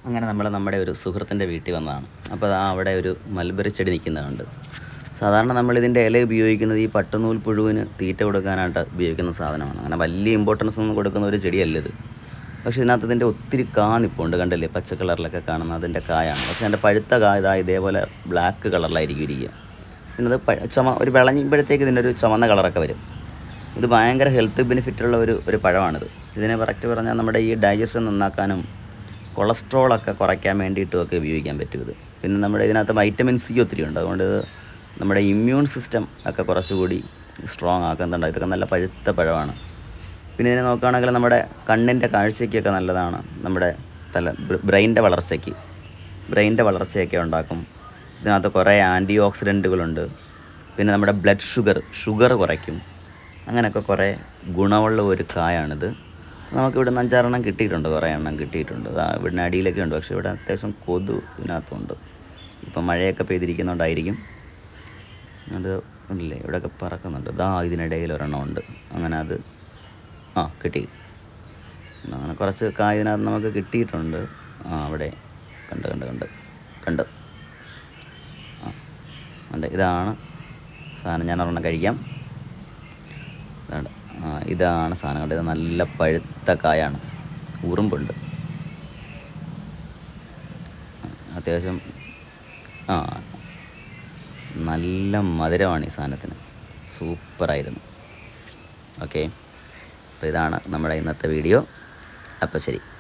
അങ്ങനെ നമ്മൾ നമ്മുടെ ഒരു സുഹൃത്തിൻ്റെ വീട്ടിൽ വന്നതാണ് അപ്പോൾ ആ അവിടെ ഒരു മൽബറി ചെടി നിൽക്കുന്നതുണ്ട് സാധാരണ നമ്മളിതിൻ്റെ ഇല ഉപയോഗിക്കുന്നത് ഈ പട്ടുനൂൽ പുഴുവിന് തീറ്റ കൊടുക്കാനായിട്ട് ഉപയോഗിക്കുന്ന സാധനമാണ് അങ്ങനെ വലിയ ഇമ്പോർട്ടൻസ് ഒന്നും കൊടുക്കുന്ന ഒരു ചെടിയല്ല ഇത് പക്ഷേ ഇതിനകത്ത് ഇതിൻ്റെ ഒത്തിരി കാ നിപ്പുണ്ട് കണ്ടില്ലേ പച്ച കളറിലൊക്കെ കാണുന്ന അതിൻ്റെ കായാണ് പക്ഷേ അതിൻ്റെ പഴുത്ത കായ ഇതാ ഇതേപോലെ ബ്ലാക്ക് കളറിലായിരിക്കും ഇരിക്കുക പിന്നെ അത് പഴ- ചുമ ഒരു വിളഞ്ഞപ്പോഴത്തേക്ക് ഇതിൻ്റെ ഒരു ചുവന്ന കളറൊക്കെ വരും ഇത് ഭയങ്കര ഹെൽത്ത് ബെനിഫിറ്റുള്ള ഒരു ഒരു പഴമാണിത് ഇതിനെ കറക്റ്റ് പറഞ്ഞാൽ നമ്മുടെ ഈ ഡൈജഷൻ നന്നാക്കാനും കൊളസ്ട്രോളൊക്കെ കുറയ്ക്കാൻ വേണ്ടിയിട്ടും ഒക്കെ ഉപയോഗിക്കാൻ പറ്റും ഇത് പിന്നെ നമ്മുടെ ഇതിനകത്ത് വൈറ്റമിൻ സി ഒത്തിരി ഉണ്ട് അതുകൊണ്ട് ഇത് നമ്മുടെ ഇമ്മ്യൂൺ സിസ്റ്റം ഒക്കെ കുറച്ചുകൂടി സ്ട്രോങ് ആക്കുന്നുണ്ട് ഇതൊക്കെ നല്ല പഴുത്ത പഴമാണ് പിന്നെ ഇതിനെ നോക്കുകയാണെങ്കിൽ നമ്മുടെ കണ്ണിൻ്റെ കാഴ്ചയ്ക്കൊക്കെ നല്ലതാണ് നമ്മുടെ തല ബ്രെയിൻ്റെ വളർച്ചയ്ക്ക് ബ്രെയിൻ്റെ വളർച്ചയൊക്കെ ഉണ്ടാക്കും ഇതിനകത്ത് കുറേ ആൻറ്റി ഓക്സിഡൻറ്റുകളുണ്ട് പിന്നെ നമ്മുടെ ബ്ലഡ് ഷുഗർ ഷുഗർ കുറയ്ക്കും അങ്ങനെയൊക്കെ കുറേ ഗുണമുള്ള ഒരു കായാണിത് നമുക്ക് ഇവിടെ നിന്ന് അഞ്ചാറെണ്ണം കിട്ടിയിട്ടുണ്ട് കുറേ എണ്ണം കിട്ടിയിട്ടുണ്ട് ആ ഇവിടെ അടിയിലൊക്കെ ഉണ്ട് പക്ഷേ ഇവിടെ അത്യാവശ്യം കൊതു ഇതിനകത്തുണ്ട് ഇപ്പം മഴയൊക്കെ പെയ്തിരിക്കുന്നതുകൊണ്ടായിരിക്കും അത് ഉണ്ടല്ലേ ഇവിടെയൊക്കെ പറക്കുന്നുണ്ട് ദാ ഇതിനിടയിൽ ഒരെണ്ണം ഉണ്ട് അങ്ങനെ അത് ആ കിട്ടി അങ്ങനെ കുറച്ച് കായ ഇതിനകത്ത് നമുക്ക് കിട്ടിയിട്ടുണ്ട് ആ അവിടെ കണ്ട് കണ്ട് കണ്ട് കണ്ട് ആ ഉണ്ട് ഇതാണ് സാധനം ഞാൻ ഒരെണ്ണം കഴിക്കാം ഇതാണ് ആ ഇതാണ് സാധനം കണ്ടത് ഇത് നല്ല പഴുത്ത കായാണ് ഉറുമ്പുണ്ട് അത്യാവശ്യം ആ നല്ല മധുരമാണ് ഈ സാധനത്തിന് സൂപ്പറായിരുന്നു ഓക്കെ അപ്പോൾ ഇതാണ് നമ്മുടെ ഇന്നത്തെ വീഡിയോ അപ്പോൾ ശരി